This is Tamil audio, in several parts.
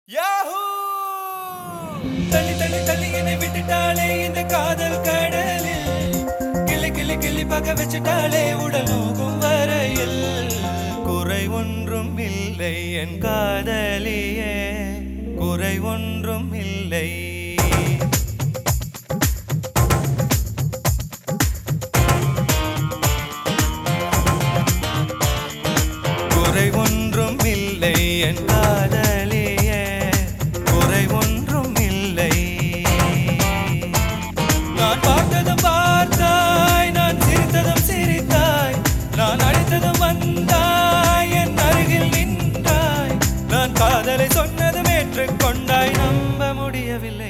யாஹூ தள்ளி தள்ளி தள்ளி என்னை விட்டுட்டாளே இந்த காதல் கடலில் கிளி கிளி கிளி பக வச்சுட்டாளே உடல் நோகும் வரையில் குறை ஒன்றும் இல்லை என் காதலியே குறை ஒன்றும் இல்லை குறை ஒன்றும் இல்லை என் காதலியே குறை ஒன்றும் இல்லை நான் பார்த்ததும் பார்த்தாய் நான் சிரித்ததும் சிரித்தாய் நான் அழைத்ததும் வந்தாய் என் அருகில் நின்றாய் நான் காதலை சொன்னதும் ஏற்றுக்கொண்டாய் நம்ப முடியவில்லை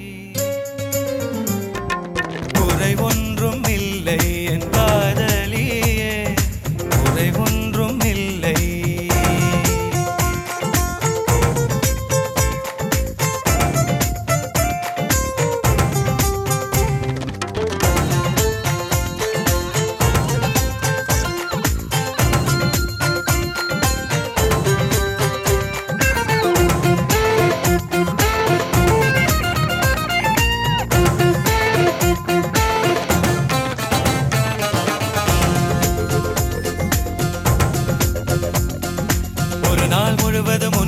குறை ஒன்றும் இல்லை என் காதலியே குறை ஒன்றும் இல்லை ஒரு நாள் முழுவதும்